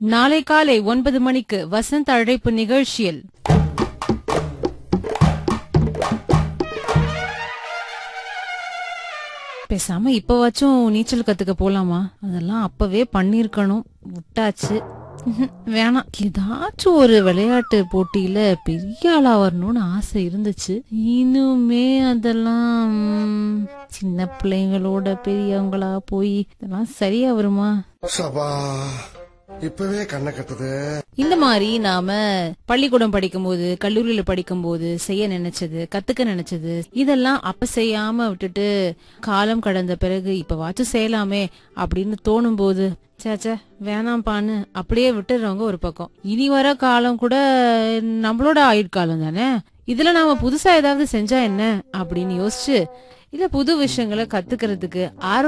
நாளை காலை ஒன்பது மணிக்கு வசந்த அழைப்பு நிகழ்ச்சியில் பேசாம இப்பவாச்சும் நீச்சல் கத்துக்க போலாமா அதெல்லாம் அப்பவே பண்ணிருக்கணும் விட்டாச்சு ம்ஹும், வேணாம் ஏதாச்சும் ஒரு விளையாட்டு போட்டியில பெரிய ஆளா வரணும்னு ஆசை இருந்துச்சு இனிமே அதெல்லாம் ம், சின்ன பிள்ளைங்களோட பெரியவங்களா போய் இதெல்லாம் சரியா வருமா சபா இப்பவே கண்ணை கட்டுது இந்த மாதிரி நாம பள்ளிக்கூடம் படிக்கும்போது கல்லூரியில படிக்கும்போது செய்ய நினைச்சது கத்துக்க நினைச்சது இதெல்லாம் அப்ப செய்யாம விட்டுட்டு காலம் கடந்த பிறகு இப்ப வாச்சும் செய்யலாமே அப்படின்னு தோணும் போது சேச்சே வேணாம்பான்னு அப்படியே விட்டுறவங்க ஒரு பக்கம் இனி வர காலம் கூட நம்மளோட ஆயுட்காலம் தானே இதுல நாம புதுசா ஏதாவது செஞ்சா என்ன அப்படின்னு யோசிச்சு இல்ல புது விஷயங்களை கத்துக்கிறதுக்கு ஆர்வம்